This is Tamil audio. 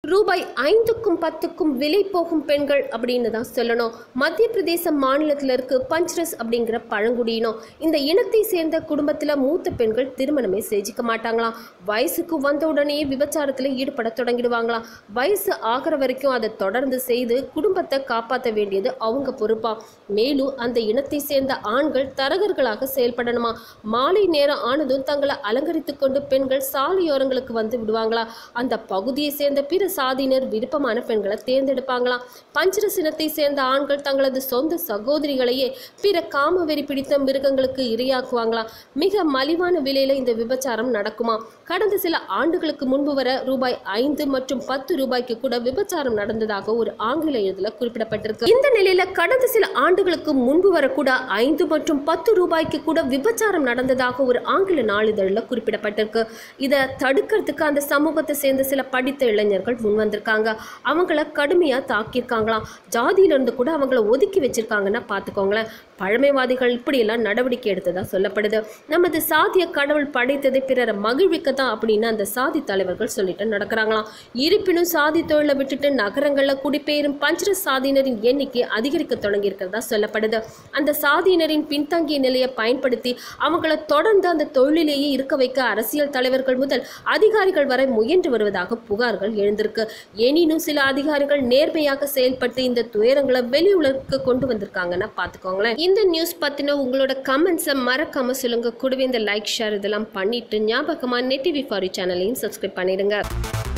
ரூபாய் ஐந்துக்கும் பத்துக்கும் விலை போகும் பெண்கள் அப்படின்னு தான் சொல்லணும் மத்திய பிரதேச மாநிலத்தில் இருக்கு பஞ்ச்ரஸ் அப்படிங்கிற பழங்குடியினம் இந்த இனத்தை சேர்ந்த குடும்பத்தில் மூத்த பெண்கள் திருமணமே செஞ்சுக்க மாட்டாங்களாம் வயசுக்கு வந்த உடனே விபச்சாரத்தில் ஈடுபட தொடங்கிடுவாங்களாம் வயசு ஆகிற வரைக்கும் அதை தொடர்ந்து செய்து குடும்பத்தை காப்பாற்ற வேண்டியது அவங்க பொறுப்பா மேலும் அந்த இனத்தை சேர்ந்த ஆண்கள் தரகர்களாக செயல்படணுமா மாலை நேரம் ஆனதும் தங்களை அலங்கரித்து கொண்டு பெண்கள் சாலையோரங்களுக்கு வந்து விடுவாங்களா அந்த பகுதியை சேர்ந்த பிற சாதியினர் விருப்பமான பெண்களை தேர்ந்தெடுப்பாங்களாம் பஞ்சர சினத்தை சேர்ந்த ஆண்கள் தங்களது சொந்த சகோதரிகளையே பிற காம வெறி பிடித்த மிருகங்களுக்கு இரையாக்குவாங்களாம் மிக மலிவான விலையில இந்த விபச்சாரம் நடக்குமா கடந்த சில ஆண்டுகளுக்கு முன்பு வர ரூபாய் ஐந்து மற்றும் பத்து ரூபாய்க்கு கூட விபச்சாரம் நடந்ததாக ஒரு ஆங்கில எழுதுல குறிப்பிடப்பட்டிருக்கு இந்த நிலையில கடந்த சில ஆண்டுகளுக்கு முன்பு வர கூட ஐந்து மற்றும் பத்து ரூபாய்க்கு கூட விபச்சாரம் நடந்ததாக ஒரு ஆங்கில நாளிதழில் குறிப்பிடப்பட்டிருக்கு இதை தடுக்கிறதுக்கு அந்த சமூகத்தை சேர்ந்த சில படித்த இளைஞர்கள் முன் வந்திருக்காங்க அவங்கள கடுமையாக தாக்கியிருக்காங்களாம் ஜாதியிலிருந்து கூட அவங்கள ஒதுக்கி வச்சிருக்காங்கன்னா பார்த்துக்கோங்களேன் பழமைவாதிகள் இப்படியெல்லாம் நடவடிக்கை எடுத்ததா சொல்லப்படுது நமது சாதிய கடவுள் படைத்ததை பிறரை மகிழ்விக்க தான் அப்படின்னு அந்த சாதி தலைவர்கள் சொல்லிட்டு நடக்கிறாங்களாம் இருப்பினும் சாதி தொழிலை விட்டுட்டு நகரங்களில் குடிபெயரும் பஞ்சர சாதியினரின் எண்ணிக்கை அதிகரிக்க தொடங்கி இருக்கிறதா சொல்லப்படுது அந்த சாதியினரின் பின்தங்கிய நிலையை பயன்படுத்தி அவங்கள தொடர்ந்து அந்த தொழிலிலேயே இருக்க வைக்க அரசியல் தலைவர்கள் முதல் அதிகாரிகள் வரை முயன்று வருவதாக புகார்கள் எழுந்திருக்கு எனினும் சில அதிகாரிகள் நேர்மையாக செயல்பட்டு இந்த துயரங்களை வெளி உலகுக்கு கொண்டு வந்திருக்காங்கன்னா பார்த்துக்கோங்களேன் இந்த நியூஸ் பற்றின உங்களோட கமெண்ட்ஸை மறக்காம சொல்லுங்க கூடவே இந்த லைக் ஷேர் இதெல்லாம் பண்ணிட்டு ஞாபகமாக நெட்டிவி ஃபாரி சேனலையும் சப்ஸ்கிரைப் பண்ணிடுங்க